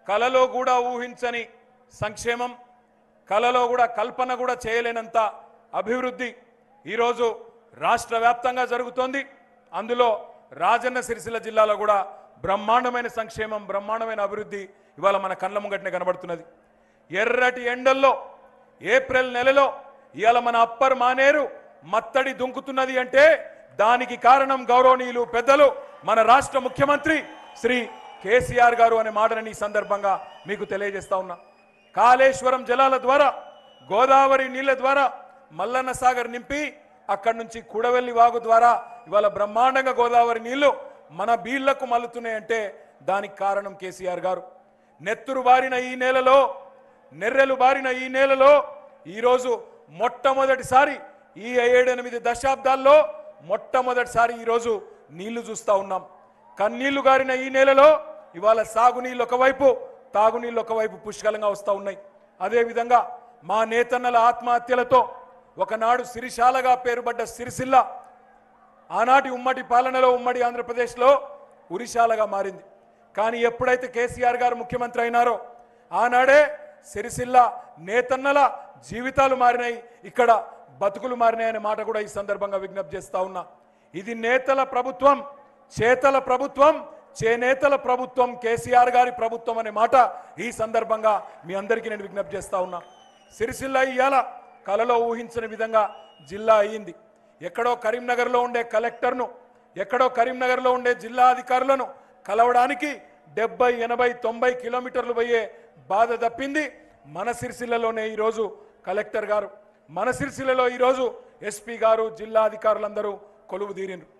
కలలో కూడా ఊహించని సంక్షేమం కలలో కూడా కల్పన కూడా చేయలేనంత అభివృద్ధి ఈరోజు రాష్ట్ర వ్యాప్తంగా జరుగుతోంది అందులో రాజన్న సిరిసిల్ల జిల్లాలో కూడా బ్రహ్మాండమైన సంక్షేమం బ్రహ్మాండమైన అభివృద్ధి ఇవాళ మన కళ్ళ ముంగటనే కనబడుతున్నది ఎర్రటి ఎండల్లో ఏప్రిల్ నెలలో ఇవాళ మన అప్పర్ మానేరు మత్తడి దుంకుతున్నది అంటే దానికి కారణం గౌరవనీయులు పెద్దలు మన రాష్ట్ర ముఖ్యమంత్రి శ్రీ కేసీఆర్ గారు అనే మాటని ఈ సందర్భంగా మీకు తెలియజేస్తా ఉన్నా కాళేశ్వరం జలాల ద్వారా గోదావరి నీళ్ల ద్వారా మల్లన్న సాగర్ నింపి అక్కడి నుంచి కూడవెల్లి వాగు ద్వారా ఇవాళ బ్రహ్మాండంగా గోదావరి నీళ్లు మన బీళ్లకు మల్లుతున్నాయంటే దానికి కారణం కేసీఆర్ గారు నెత్తురు బారిన ఈ నేలలో నెర్రెలు బారిన ఈ నేలలో ఈరోజు మొట్టమొదటిసారి ఈ ఏడెనిమిది దశాబ్దాల్లో మొట్టమొదటిసారి ఈరోజు నీళ్లు చూస్తా ఉన్నాం కన్నీళ్లు గారిన ఈ నేలలో ఇవాళ సాగునీళ్ళు ఒకవైపు తాగునీళ్ళు ఒకవైపు పుష్కలంగా వస్తూ ఉన్నాయి అదేవిధంగా మా నేతన్నల ఆత్మహత్యలతో ఒకనాడు సిరిశాలగా పేరుపడ్డ సిరిసిల్ల ఆనాటి ఉమ్మడి పాలనలో ఉమ్మడి ఆంధ్రప్రదేశ్లో ఉరిశాలగా మారింది కానీ ఎప్పుడైతే కేసీఆర్ గారు ముఖ్యమంత్రి అయినారో ఆనాడే సిరిసిల్ల నేతన్నల జీవితాలు మారినాయి ఇక్కడ బతుకులు మారినాయి అనే మాట కూడా ఈ సందర్భంగా విజ్ఞప్తి చేస్తా ఉన్నా ఇది నేతల ప్రభుత్వం చేతల ప్రభుత్వం చేనేతల ప్రభుత్వం కేసీఆర్ గారి ప్రభుత్వం అనే మాట ఈ సందర్భంగా మీ అందరికీ నేను విజ్ఞప్తి చేస్తా ఉన్నా సిరిసిల్ల ఇయ్యాల కలలో ఊహించని విధంగా జిల్లా అయ్యింది ఎక్కడో కరీంనగర్లో ఉండే కలెక్టర్ను ఎక్కడో కరీంనగర్లో ఉండే జిల్లా అధికారులను కలవడానికి డెబ్బై ఎనభై తొంభై కిలోమీటర్లు పోయే బాధ తప్పింది మన సిరిసిల్లలోనే ఈరోజు కలెక్టర్ గారు మన సిరిసిల్లలో ఈరోజు ఎస్పీ గారు జిల్లా అధికారులందరూ కొలువు తీరిండ్రు